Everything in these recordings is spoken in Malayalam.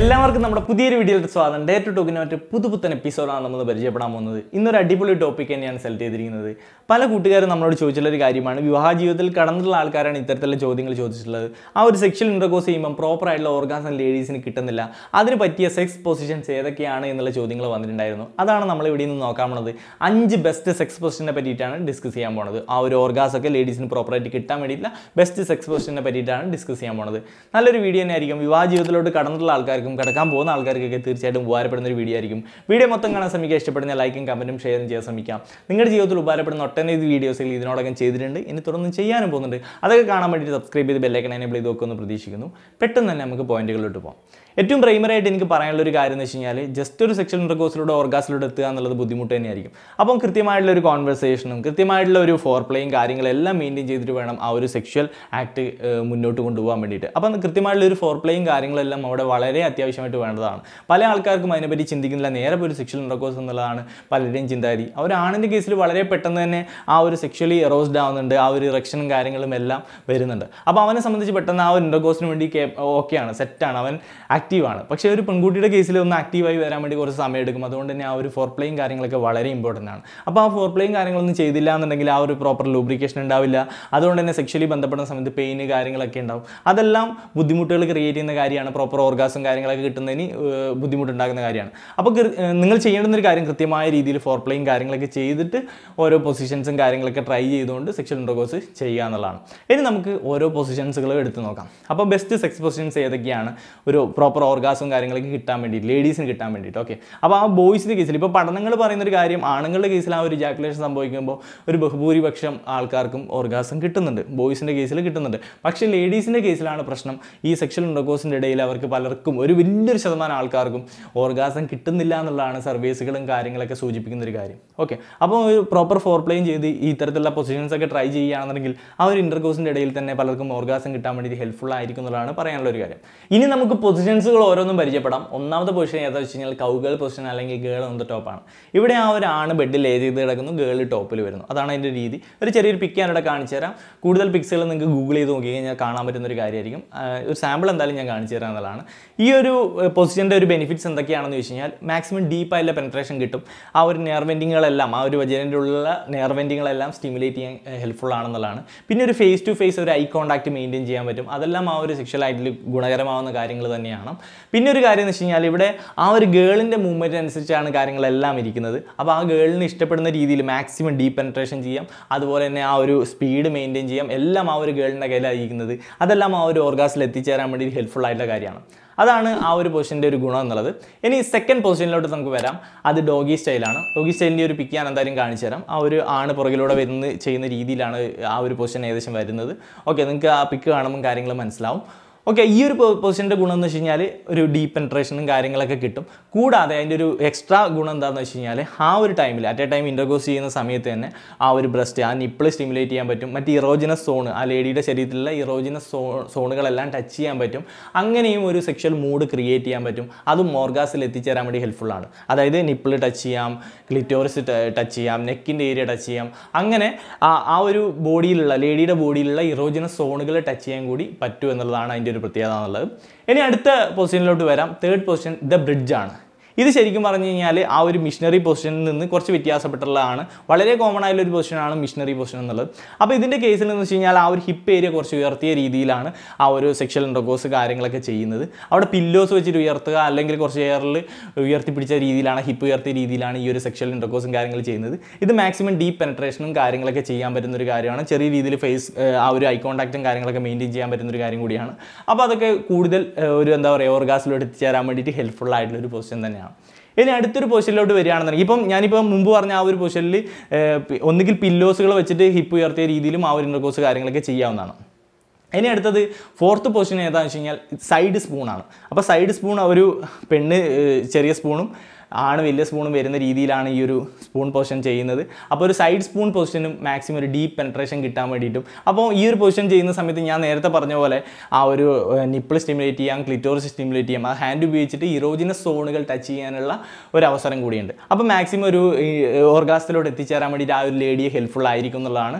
എല്ലാവർക്കും നമ്മുടെ പുതിയൊരു വീഡിയോയുടെ സ്വാഗതം ഡേ ടു ടോക്കിന് മറ്റു പുതുപുത്തൻ എപ്പിസോഡാണ് നമ്മൾ പരിചയപ്പെടാൻ പോകുന്നത് ഇന്നൊരു അടിപൊളി ടോപ്പിക് തന്നെയാണ് സെലക്ട് ചെയ്തിരിക്കുന്നത് പല കൂട്ടുകാരും നമ്മളോട് ചോദിച്ചിട്ടുള്ള ഒരു കാര്യമാണ് വിവാഹ ജീവിതത്തിൽ കടന്നിട്ടുള്ള ആൾക്കാരാണ് ഇത്തരത്തിലുള്ള ചോദ്യങ്ങൾ ചോദിച്ചിട്ടുള്ളത് ആ ഒരു സെക്ഷൽ ഇൻ്റർകോസ് ചെയ്യുമ്പോൾ പ്രോപ്പർ ആയിട്ടുള്ള ഓർഗാസം ലേഡീസിന് കിട്ടുന്നില്ല അതിന് പറ്റിയ സെക്സ് പൊസിഷൻസ് ഏതൊക്കെയാണ് എന്നുള്ള ചോദ്യങ്ങൾ വന്നിട്ടുണ്ടായിരുന്നു അതാണ് നമ്മൾ ഇവിടെ നിന്ന് നോക്കാൻ പോണത് അഞ്ച് ബെസ്റ്റ് സെക്സ് പൊസിഷനെ പറ്റിയിട്ടാണ് ഡിസ്കസ് ചെയ്യാൻ പോണത് ആ ഒരു ഓർഗാസ് ഒക്കെ ലേഡീസിന് പ്രോപ്പറായിട്ട് കിട്ടാൻ വേണ്ടിയിട്ടില്ല ബെസ്റ്റ് സെക്സ് പൊസിഷനെ പറ്റിയിട്ടാണ് ഡിസ്കസ് ചെയ്യാൻ പോണത് നല്ലൊരു വീഡിയോ തന്നെ ആയിരിക്കും വിവാഹ ജീവിതത്തിലോട്ട് കടന്നിട്ടുള്ള ആൾക്കാർക്കും കിടക്കാൻ പോകുന്ന ആൾക്കാർക്കൊക്കെ തീർച്ചയായിട്ടും ഉപകാരപ്പെടുന്ന ഒരു വീഡിയോ ആയിരിക്കും വീഡിയോ മൊത്തം കാണാൻ ശ്രമിക്കുക ഇഷ്ടപ്പെടുന്ന ലൈക്കും കമൻറ്റും ഷെയറും ചെയ്യാൻ ശ്രമിക്കാം നിങ്ങളുടെ ജീവിതത്തിൽ ഉപകാരപ്പെടുന്ന ഒട്ടനവധി വീഡിയോസുകൾ ഇതിനോടകം ചെയ്തിട്ടുണ്ട് ഇനി തുടർന്ന് ചെയ്യാനും പോകുന്നുണ്ട് അതൊക്കെ കാണാൻ വേണ്ടിയിട്ട് സബ്സ്ക്രൈബ് ചെയ്ത് ബെല്ലൈക്കൺ എനേബിൾ ചെയ്ത് വെക്കുമെന്ന് പ്രതീക്ഷിക്കുന്നു പെട്ടെന്ന് തന്നെ നമുക്ക് പോയിന്റുകളിലോട്ട് പോകാം ഏറ്റവും പ്രൈമറി ആയിട്ട് എനിക്ക് പറയാനുള്ള ഒരു കാര്യം എന്ന് വെച്ച് കഴിഞ്ഞാൽ ജസ്റ്റ് ഒരു സെക്ഷൽ ഇൻ്റർകോഴ്സിലൂടെ ഓർഗാസിലൂടെ എത്തുക എന്നുള്ളത് ബുദ്ധിമുട്ട് തന്നെയായിരിക്കും അപ്പം കൃത്യമായിട്ടുള്ള ഒരു കോൺവെർസേഷനും കൃത്യമായിട്ടുള്ള ഒരു ഫോർ പ്ലേയും കാര്യങ്ങളെല്ലാം മെയിൻറ്റെയിൻ ചെയ്തിട്ട് വേണം ആ ഒരു സെക്ഷൽ ആക്ട് മുന്നോട്ട് കൊണ്ടുപോകാൻ വേണ്ടിയിട്ട് അപ്പം കൃത്യമായിട്ടുള്ള ഒരു ഫോർ പ്ലേയും കാര്യങ്ങളെല്ലാം അവിടെ വളരെ അത്യാവശ്യമായിട്ട് വേണ്ടതാണ് പല ആൾക്കാർക്കും അതിനെപ്പറ്റി ചിന്തിക്കുന്നില്ല നേരെ പോയി ഒരു സെക്ഷൽ ഇൻ്റർകോഴ്സ് എന്നുള്ളതാണ് പലരുടെയും ചിന്താഗതി ആ ഒരു ആണിൻ്റെ കേസിൽ വളരെ പെട്ടെന്ന് തന്നെ ആ ഒരു സെക്ഷലി എറോസ്ഡ് ആവുന്നുണ്ട് ആ ഒരു ഇറക്ഷനും കാര്യങ്ങളും എല്ലാം വരുന്നുണ്ട് അപ്പോൾ അവനെ സംബന്ധിച്ച് പെട്ടെന്ന് ആ ഒരു ഇൻ്റർകോഴ്സിന് വേണ്ടി ഓക്കെയാണ് സെറ്റാണ് അവൻ ആക്റ്റീവാണ് പക്ഷേ ഒരു പെൺകുട്ടിയുടെ കേസിൽ ഒന്ന് ആക്റ്റീവായി വരാൻ വേണ്ടി കുറച്ച് സമയം എടുക്കും അതുകൊണ്ട് തന്നെ ആ ഒരു ഫോർ പ്ലേയും കാര്യങ്ങളൊക്കെ വളരെ ഇമ്പോർട്ടൻ്റ് ആണ് അപ്പോൾ ആ ഫോർ പ്ലേയും കാര്യങ്ങളൊന്നും ചെയ്തില്ല എന്നുണ്ടെങ്കിൽ ആ ഒരു പ്രോപ്പർ ലൂബ്രിക്കേഷൻ ഉണ്ടാവില്ല അതുകൊണ്ട് തന്നെ സെക്ഷലി ബന്ധപ്പെടുന്ന സമയത്ത് പെയിന് കാര്യങ്ങളൊക്കെ ഉണ്ടാവും അതെല്ലാം ബുദ്ധിമുട്ടുകൾ ക്രിയേറ്റ് ചെയ്യുന്ന കാര്യമാണ് പ്രോപ്പർ ഓർഗാസും കാര്യങ്ങളൊക്കെ കിട്ടുന്നതിന് ഏഹ്, ബുദ്ധിമുട്ടുണ്ടാകുന്ന കാര്യമാണ് അപ്പോൾ കൃ- ഏഹ്, നിങ്ങൾ ചെയ്യേണ്ടുന്ന ഒരു കാര്യം കൃത്യമായ രീതിയിൽ ഫോർ പ്ലേയും കാര്യങ്ങളൊക്കെ ചെയ്തിട്ട് ഓരോ പൊസിഷൻസും കാര്യങ്ങളൊക്കെ ട്രൈ ചെയ്തുകൊണ്ട് സെക്ഷൽ ഇൻ്റർകോഴ്സ് ചെയ്യുക എന്നുള്ളതാണ് ഇനി നമുക്ക് ഓരോ പൊസിഷൻസുകളും എടുത്ത് നോക്കാം അപ്പോൾ ബെസ്റ്റ് സെക്സ് പൊസിഷൻസ് ഏതൊക്കെയാണ് ഒരു പ്രോപ്പർ ഓർഗാസും കാര്യങ്ങളൊക്കെ കിട്ടാൻ വേണ്ടി ലേഡീസിന് കിട്ടാൻ വേണ്ടിയിട്ട് ഓക്കെ അപ്പോൾ ആ ബോയ്സിൻ്റെ കേസിൽ ഇപ്പോൾ പഠനങ്ങൾ പറയുന്ന ഒരു കാര്യം ആണുങ്ങളുടെ കേസിൽ ആ ഒരു ജാക്കുലേഷൻ സംഭവിക്കുമ്പോൾ ഒരു ബഹുഭൂരിപക്ഷം ആൾക്കാർക്കും ഓർഗാസം കിട്ടുന്നുണ്ട് ബോയ്സിൻ്റെ കേസിൽ കിട്ടുന്നുണ്ട് പക്ഷേ ലേഡീസിൻ്റെ കേസിലാണ് പ്രശ്നം ഈ സെക്ഷൽ ഇൻ്റർകോഴ്സിൻ്റെ ഇടയിൽ അവർക്ക് പലർക്കും ഒരു വലിയൊരു ശതമാനം ആൾക്കാർക്കും ഓർഗാസം കിട്ടുന്നില്ല എന്നുള്ളതാണ് സർവീസുകളും കാര്യങ്ങളൊക്കെ സൂചിപ്പിക്കുന്ന ഒരു കാര്യം ഓക്കെ അപ്പോൾ ഒരു പ്രോപ്പർ ഫോർ പ്ലേയും ചെയ്ത് ഈ ഇത്തരത്തിലുള്ള പൊസിഷൻസ് ഒക്കെ ട്രൈ ചെയ്യുകയാണെന്നുണ്ടെങ്കിൽ ആ ഒരു ഇൻ്റർകോഴ്സിൻ്റെ ഇടയിൽ തന്നെ പലർക്കും ഓർഗാസം കിട്ടാൻ വേണ്ടി ഹെൽപ്ഫുൾ ആയിരിക്കും എന്നുള്ളതാണ് പറയാനുള്ള ഒരു കാര്യം ഇനി നമുക്ക് പൊസിഷൻസുകൾ ഓരോന്നും പരിചയപ്പെടാം ഒന്നാമത്തെ പൊസിഷൻ ഏതാ വെച്ച് കഴിഞ്ഞാൽ കൗഗേൾ പൊസിഷൻ അല്ലെങ്കിൽ ഗേൾ ഓൺ ദ ടോപ്പാണ് ഇവിടെ ആ ഒരു ആണ് ബെഡിൽ ലേ ചെയ്ത് കിടക്കുന്നു ഗേൾ ടോപ്പിൽ വരുന്നു അതാണ് അതിൻ്റെ രീതി ഒരു ചെറിയൊരു പിക്ക് ഞാനിവിടെ കാണിച്ചു തരാം കൂടുതൽ പിക്സുകൾ നിങ്ങൾക്ക് ഗൂഗിൾ ചെയ്ത് നോക്കി കഴിഞ്ഞാൽ കാണാൻ പറ്റുന്ന ഒരു കാര്യമായിരിക്കും ആ, ഒരു സാമ്പിൾ എന്തായാലും ഞാൻ കാണിച്ചു തരാം എന്നുള്ളതാണ് ഈ ഒരു പൊസിഷൻ്റെ ഒരു ബെനിഫിറ്റ്സ് എന്തൊക്കെയാണെന്ന് വെച്ച് കഴിഞ്ഞാൽ മാക്സിമം ഡീപ്പായിട്ടുള്ള പെൻട്രേഷൻ കിട്ടും ആ ഒരു നെയർവെൻറ്റിങ്ങുകളെല്ലാം ആ ഒരു വജനൻ്റെ ഉള്ള നെയർവെൻറ്റിങ്ങുകളെല്ലാം സ്റ്റിമുലേറ്റ് ചെയ്യാൻ ഹെൽപ്ഫുൾ ആണെന്നുള്ളതാണ് പിന്നെ ഒരു ഫേസ് ടു ഫേസ് ഒരു ഐ കോൺടാക്ട് മെയിൻറ്റെയിൻ ചെയ്യാൻ പറ്റും അതെല്ലാം ആ ഒരു സെക്ഷൽ ആയിട്ട് ഗുണകരമാവുന്ന കാര്യങ്ങൾ തന്നെയാണ് പിന്നെ ഒരു കാര്യം എന്ന് വെച്ച് കഴിഞ്ഞാൽ ഇവിടെ ആ ഒരു ഗേളിൻ്റെ മൂവ്മെൻറ്റ് അനുസരിച്ചാണ് കാര്യങ്ങളെല്ലാം ഇരിക്കുന്നത് അപ്പോൾ ആ ഗേളിന് ഇഷ്ടപ്പെടുന്ന രീതിയിൽ മാക്സിമം ഡീപ്പ് പെൻട്രേഷൻ ചെയ്യാം അതുപോലെ തന്നെ ആ ഒരു സ്പീഡ് മെയിൻറ്റെയിൻ ചെയ്യാം എല്ലാം ആ ഒരു ഗേളിൻ്റെ കയ്യിലായിരിക്കുന്നത് അതെല്ലാം ആ ഒരു ഓർഗാസിൽ എത്തിച്ചേരാൻ വേണ്ടി ഹെൽപ്ഫുൾ ആയിട്ടുള്ള കാര്യമാണ് അതാണ് ആ ഒരു പൊസിഷൻ്റെ ഒരു ഗുണം എന്നുള്ളത് ഇനി സെക്കൻഡ് പൊസിഷനിലോട്ട് നമുക്ക് വരാം അത് ഡോഗി സ്റ്റൈലാണ് ഡോഗി സ്റ്റൈലിൻ്റെ ഒരു പിക്ക് ഞാൻ എന്തായാലും കാണിച്ചു തരാം ആ ഒരു ആണ് പുറകിലൂടെ വരുന്ന ചെയ്യുന്ന രീതിയിലാണ് ആ ഒരു പൊസിഷൻ ഏകദേശം വരുന്നത് ഓക്കെ നിങ്ങൾക്ക് ആ പിക്ക് കാണുമ്പോൾ കാര്യങ്ങൾ മനസ്സിലാവും ഓക്കെ ഈ ഒരു പൊസിഷൻ്റെ ഗുണം എന്ന് വെച്ച് കഴിഞ്ഞാൽ ഒരു ഡീപ്പ് പെൻട്രേഷനും കാര്യങ്ങളൊക്കെ കിട്ടും കൂടാതെ അതിൻ്റെ ഒരു എക്സ്ട്രാ ഗുണം എന്താണെന്ന് വെച്ച് കഴിഞ്ഞാൽ ആ ഒരു ടൈമിൽ അറ്റ് എ ടൈം ഇൻ്റർകോസ് ചെയ്യുന്ന സമയത്ത് തന്നെ ആ ഒരു ബ്രസ്റ്റ് ആ നിപ്പിൾ സ്റ്റിമുലേറ്റ് ചെയ്യാൻ പറ്റും മറ്റ് ഇറോജിനസ് സോൺ ആ ലേഡിയുടെ ശരീരത്തിലുള്ള ഇറോജിനസ് സോ സോണുകളെല്ലാം ടച്ച് ചെയ്യാൻ പറ്റും അങ്ങനെയും ഒരു സെക്ഷൽ മൂഡ് ക്രിയേറ്റ് ചെയ്യാൻ പറ്റും അതും മോർഗാസിൽ എത്തിച്ചേരാൻ വേണ്ടി ഹെൽപ്ഫുൾ ആണ് അതായത് നിപ്പിൾ ടച്ച് ചെയ്യാം ക്ലിറ്റോറിസ് ടച്ച് ചെയ്യാം നെക്കിൻ്റെ ഏരിയ ടച്ച് ചെയ്യാം അങ്ങനെ ആ ആ ഒരു ബോഡിയിലുള്ള ലേഡിയുടെ ബോഡിയിലുള്ള ഇറോജിനസ് സോണുകൾ ടച്ച് ചെയ്യാൻ കൂടി പറ്റും എന്നുള്ളതാണ് അതിൻ്റെ ഒരു പ്രത്യേകത എന്നുള്ളത് ഇനി അടുത്ത പൊസിഷനിലോട്ട് വരാം തേർഡ് പൊസിഷൻ ദ ബ്രിഡ്ജ് ആണ് ഇത് ശരിക്കും പറഞ്ഞു കഴിഞ്ഞാൽ ആ ഒരു മിഷനറി പൊസിഷനിൽ നിന്ന് കുറച്ച് വ്യത്യാസപ്പെട്ടുള്ളതാണ് വളരെ കോമൺ ആയിട്ടുള്ള ഒരു പൊസിഷനാണ് മിഷനറി പൊസിഷൻ എന്നുള്ളത് അപ്പോൾ ഇതിൻ്റെ കേസിൽ എന്ന് വെച്ച് കഴിഞ്ഞാൽ ആ ഒരു ഹിപ്പ് ഏരിയ കുറച്ച് ഉയർത്തിയ രീതിയിലാണ് ആ ഒരു സെക്ഷൽ ഇൻഡർകോസ് കാര്യങ്ങളൊക്കെ ചെയ്യുന്നത് അവിടെ പില്ലോസ് വെച്ചിട്ട് ഉയർത്തുക അല്ലെങ്കിൽ കുറച്ച് എയറിൽ ഉയർത്തിപ്പിടിച്ച രീതിയിലാണ് ഹിപ്പ് ഉയർത്തിയ രീതിയിലാണ് ഈ ഒരു സെക്ഷൽ ഇൻഡർകോസും കാര്യങ്ങൾ ചെയ്യുന്നത് ഇത് മാക്സിമം ഡീപ്പ് പെനട്രേഷനും കാര്യങ്ങളൊക്കെ ചെയ്യാൻ പറ്റുന്ന ഒരു കാര്യമാണ് ചെറിയ രീതിയിൽ ഫേസ് ആ ഒരു ഐ കോൺടാക്റ്റും കാര്യങ്ങളൊക്കെ മെയിൻറ്റെയിൻ ചെയ്യാൻ പറ്റുന്ന ഒരു കാര്യം കൂടിയാണ് അപ്പോൾ അതൊക്കെ കൂടുതൽ ഏഹ്, ഒരു എന്താ പറയുക ഓർഗാസിലോട്ട് എത്തിച്ചേരാൻ വേണ്ടിയിട്ട് ഹെൽപ്ഫുൾ ആയിട്ടുള്ള ഒരു പൊസിഷൻ തന്നെയാണ് ഇനി അടുത്തൊരു പൊസിഷനിലോട്ട് വരികയാണെന്നുണ്ടെങ്കിൽ ഇപ്പം ഞാനിപ്പോൾ മുമ്പ് പറഞ്ഞ ആ ഒരു പൊസിഷനിൽ ഒന്നുകിൽ പില്ലോസുകൾ വെച്ചിട്ട് ഹിപ്പ് ഉയർത്തിയ രീതിയിലും ആ ഒരു ഇൻ്റർകോസ് കാര്യങ്ങളൊക്കെ ചെയ്യാവുന്നതാണ് ഇനി അടുത്തത് ഫോർത്ത് പൊസിഷൻ ഏതാണെന്ന് വെച്ച് കഴിഞ്ഞാൽ സൈഡ് സ്പൂണാണ് അപ്പോൾ സൈഡ് സ്പൂൺ ഒരു പെണ്ണ് ഏഹ്, ചെറിയ സ്പൂണും ആണ് വലിയ സ്പൂണും വരുന്ന രീതിയിലാണ് ഈ ഒരു സ്പൂൺ പൊസിഷൻ ചെയ്യുന്നത് അപ്പോൾ ഒരു സൈഡ് സ്പൂൺ പൊസിഷനും മാക്സിമം ഒരു ഡീപ്പ് പെൻട്രേഷൻ കിട്ടാൻ വേണ്ടിയിട്ടും അപ്പോൾ ഈ ഒരു പൊസിഷൻ ചെയ്യുന്ന സമയത്ത് ഞാൻ നേരത്തെ പറഞ്ഞ പോലെ ആ ഒരു നിപ്പിൾ സ്റ്റിമുലേറ്റ് ചെയ്യാം ക്ലിറ്റോറിസ് സ്റ്റിമുലേറ്റ് ചെയ്യാം ആ ഹാൻഡ് ഉപയോഗിച്ചിട്ട് ഇറോജിനസ് സോണുകൾ ടച്ച് ചെയ്യാനുള്ള ഒരു അവസരം കൂടിയുണ്ട് അപ്പോൾ മാക്സിമം ഒരു ഓർഗാസത്തിലോട്ട് എത്തിച്ചേരാൻ വേണ്ടിയിട്ട് ആ ഒരു ലേഡിയെ ഹെൽപ്ഫുൾ ആയിരിക്കും എന്നുള്ളതാണ്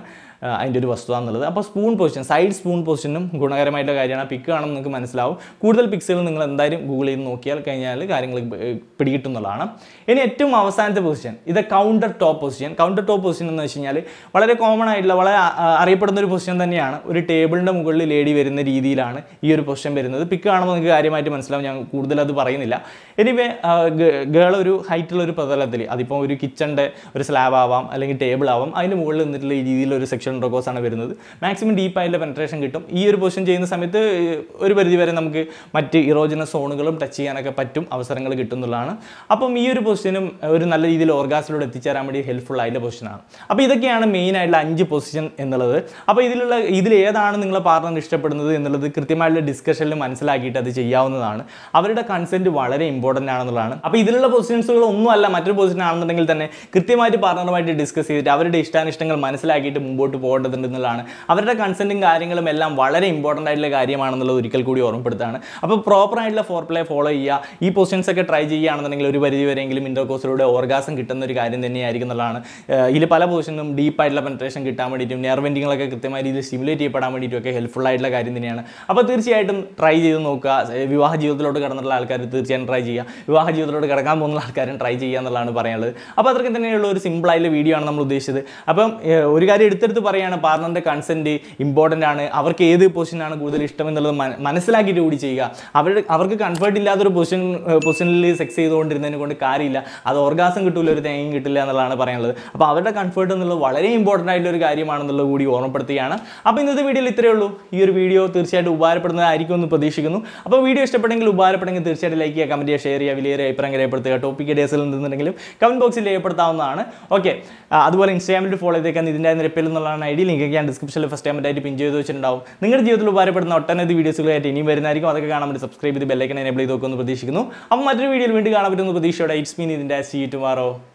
ആ, അതിൻ്റെ ഒരു വസ്തുത എന്നുള്ളത് അപ്പോൾ സ്പൂൺ പൊസിഷൻ സൈഡ് സ്പൂൺ പൊസിഷനും ഗുണകരമായിട്ടുള്ള കാര്യമാണ് പിക്ക് കാണുമ്പോൾ നിങ്ങൾക്ക് മനസ്സിലാവും കൂടുതൽ പിക്സുകൾ നിങ്ങൾ എന്തായാലും ഗൂഗിൾ ചെയ്ത് നോക്കിയാൽ കഴിഞ്ഞാൽ കാര്യങ്ങൾ പിടികിട്ടും എന്നുള്ളതാണ് ഇനി ഏറ്റവും അവസാനത്തെ പൊസിഷൻ ഇത് counter top position counter top position എന്ന് വെച്ച് കഴിഞ്ഞാൽ വളരെ കോമൺ ആയിട്ടുള്ള വളരെ ആ, ആ, അറിയപ്പെടുന്ന ഒരു പൊസിഷൻ തന്നെയാണ് ഒരു ടേബിളിൻ്റെ മുകളിൽ ലേഡി വരുന്ന രീതിയിലാണ് ഈ ഒരു പൊസിഷൻ വരുന്നത് പിക്ക് കാണുമ്പോൾ നിങ്ങൾക്ക് കാര്യമായിട്ട് മനസ്സിലാവും ഞാൻ കൂടുതൽ അത് പറയുന്നില്ല എനിവേ ഗേൾ ഒരു ഹൈറ്റുള്ള ഒരു പ്രതലത്തിൽ അതിപ്പോൾ ഒരു കിച്ചണിൻ്റെ ഒരു സ്ലാബ് ആവാം അല്ലെങ്കിൽ ടേബിൾ ആവാം അതിൻ്റെ മുകളിൽ നിന്നിട്ടുള്ള ഈ രീതിയിലുള്ള ഒരു സെക്ഷൻ ഡ്രോക്കോസ് ആണ് വരുന്നത് മാക്സിമം ഡീപ്പ് ആയിട്ടുള്ള പെൻട്രേഷൻ കിട്ടും ഈ ഒരു പൊസിഷൻ ചെയ്യുന്ന സമയത്ത് ഒരു പരിധി വരെ നമുക്ക് മറ്റ് ഇറോജന സോണുകളും ടച്ച് ചെയ്യാനൊക്കെ പറ്റും അവസരങ്ങൾ കിട്ടുന്നതാണ് അപ്പം ഈ ഒരു പൊസിഷനും ഒരു നല്ല രീതിയിൽ ഓർഗാസിലൂടെ എത്തിച്ചേരാൻ വേണ്ടി ഹെൽപ്ഫുൾ ആയിട്ടുള്ള പൊസിഷനാണ് അപ്പോൾ ഇതൊക്കെയാണ് മെയിൻ ആയിട്ടുള്ള അഞ്ച് പൊസിഷൻ എന്നുള്ളത് അപ്പോൾ ഇതിലുള്ള ഇതിൽ ഏതാണ് നിങ്ങളെ പാർട്ണർ ഇഷ്ടപ്പെടുന്നത് എന്നുള്ളത് കൃത്യമായിട്ടുള്ള ഡിസ്കഷനിൽ മനസ്സിലാക്കിയിട്ട് അത് ചെയ്യാവുന്നതാണ് അവരുടെ കൺസെൻറ്റ് വളരെ ഇമ്പോർട്ടൻ്റ് ആണെന്നുള്ളതാണ് അപ്പോൾ ഇതിലുള്ള പൊസിഷൻസുകൾ ഒന്നുമല്ല മറ്റൊരു പൊസിഷൻ ആണെന്നുണ്ടെങ്കിൽ തന്നെ കൃത്യമായിട്ട് പാർട്ണറുമായിട്ട് ഡിസ്കസ് ചെയ്തിട്ട് അവരുടെ ഇഷ്ടാനിഷ്ടങ്ങൾ മനസ്സിലാക്കിയിട്ട് മുമ്പോട്ട് പോകേണ്ടതുണ്ട് എന്നുള്ളതാണ് അവരുടെ കൺസെൻറ്റും കാര്യങ്ങളും എല്ലാം വളരെ ഇമ്പോർട്ടൻ്റ് ആയിട്ടുള്ള കാര്യമാണെന്നുള്ളത് ഒരിക്കൽ കൂടി ഓർമ്മപ്പെടുത്താണ് അപ്പോൾ പ്രോപ്പർ ആയിട്ടുള്ള ഫോർ പ്ലേ ഫോളോ ചെയ്യുക ഈ പൊസിഷൻസ് ഒക്കെ ട്രൈ ചെയ്യുകയാണെന്നുണ്ടെങ്കിൽ ഒരു പരിധി വരെയെങ്കിലും ഇൻ്റർകോസിലൂടെ ഓർഗാസം കിട്ടുന്ന ഒരു കാര്യം തന്നെയായിരിക്കും എന്നുള്ളതാണ് ഏഹ് ഇതിൽ പല പൊസിഷനും ഡീപ്പ് ആയിട്ടുള്ള പെൻട്രേഷൻ കിട്ടാൻ വേണ്ടിയിട്ടും നെർവെൻറ്റിങ്ങളൊക്കെ കൃത്യമായ രീതിയിൽ സ്റ്റിമുലേറ്റ് ചെയ്യപ്പെടാൻ വേണ്ടിയിട്ടും ഒക്കെ ഹെൽപ്ഫുൾ ആയിട്ടുള്ള കാര്യം തന്നെയാണ് അപ്പോൾ തീർച്ചയായിട്ടും ട്രൈ ചെയ്ത് നോക്കുക ഏഹ് വിവാഹ ജീവിതത്തിലോട്ട് കടന്നിട്ടുള്ള ആൾക്കാർ തീർച്ചയായും ട്രൈ ചെയ്യുക വിവാഹ ജീവിതത്തിലോട്ട് കിടക്കാൻ പോകുന്ന ആൾക്കാരും ട്രൈ ചെയ്യുക എന്നുള്ളതാണ് പറയാനുള്ളത് അപ്പോൾ അത്രയ്ക്ക് തന്നെയുള്ള ഒരു സിമ്പിൾ ആയിട്ടുള്ള വീഡിയോ ആണ് നമ്മൾ ഉദ്ദേശിച്ചത് അപ്പം ഏഹ് ഒരു കാര്യം എടുത്തെടുത്ത് പറയുകയാണ് പാർട്ണറിൻ്റെ കൺസെൻറ്റ് ഇമ്പോർട്ടൻ്റ് ആണ് അവർക്ക് ഏത് പൊസിഷനാണ് കൂടുതൽ ഇഷ്ടം എന്നുള്ളത് മന- മനസ്സിലാക്കിയിട്ട് കൂടി ചെയ്യുക അവരുടെ അവർക്ക് കംഫർട്ട് ഇല്ലാത്തൊരു പൊസിഷൻ പൊസിഷനിൽ സെക്സ് ചെയ്തുകൊണ്ടിരുന്നതിനെ കൊണ്ട് കാര്യമില്ല അത് ഓർഗാസം കിട്ടില്ല ഒരു തേങ്ങയും കിട്ടില്ല എന്നുള്ളതാണ് പറയാനുള്ളത് അപ്പോൾ അവരുടെ കംഫർട്ട് എന്നുള്ളത് വളരെ ഇമ്പോർട്ടൻ്റ് ആയിട്ടുള്ള ഒരു കാര്യമാണെന്നുള്ളത് കൂടി ഓർമ്മപ്പെടുത്തുകയാണ് അപ്പോൾ ഇന്നത്തെ വീഡിയോയിൽ ഇത്രയേ ഉള്ളൂ ഈ ഒരു വീഡിയോ തീർച്ചയായിട്ടും ഉപകാരപ്പെടുന്നതായിരിക്കും എന്ന് പ്രതീക്ഷിക്കുന്നു അപ്പോൾ വീഡിയോ ഇഷ്ടപ്പെട്ടെങ്കിൽ ഉപകാരപ്പെട്ടെങ്കിൽ തീർച്ചയായിട്ടും ലൈക്ക് ചെയ്യുക കമൻറ്റ് ചെയ്യുക ഷെയർ ചെയ്യുക വലിയ അഭിപ്രായം രേഖപ്പെടുത്തുക ടോപ്പിക് ഡേസിൽ നിന്നുണ്ടെങ്കിലും കമൻറ്റ് ബോക്സിൽ രേഖപ്പെടുത്താവുന്നതാണ് ഓക്കെ അതുപോലെ ഇൻസ്റ്റാഗ്രാമിൽ ഫോളോ ചെയ്തേക്കാൻ ഇതിൻ്റെ നിരപ്പിൽ എന്നുള്ളതാണ് ഐ ഡി ലിങ്ക് ഞാൻ ഡിസ്ക്രിപ്ഷനിൽ ഫസ്റ്റ് ടൈം ആയിട്ട് പിൻ ചെയ്ത് വെച്ചിട്ടുണ്ടാവും നിങ്ങളുടെ ജീവിതത്തിൽ ഉപകാരപ്പെടുന്ന ഒട്ടനവധി വീഡിയോസുകളായിട്ട് ഇനിയും വരുന്നതായിരിക്കും അതൊക്കെ കാണാൻ വേണ്ടി സബ്സ്ക്രൈബ് ചെയ്ത് ബെല്ലൈക്കൻ എനേബിൾ ചെയ്ത് നോക്കുമെന്ന് പ്രതീക്ഷിക്കുന്നു അപ്പോൾ മറ്റൊരു വീഡിയോയിൽ വീണ്ടും കാണാൻ പറ്റുന്ന പ്രതീക്ഷയോടെ ഇറ്റ്സ് മീൻ ഇതിൻ്റെ സീ ടുമാറോ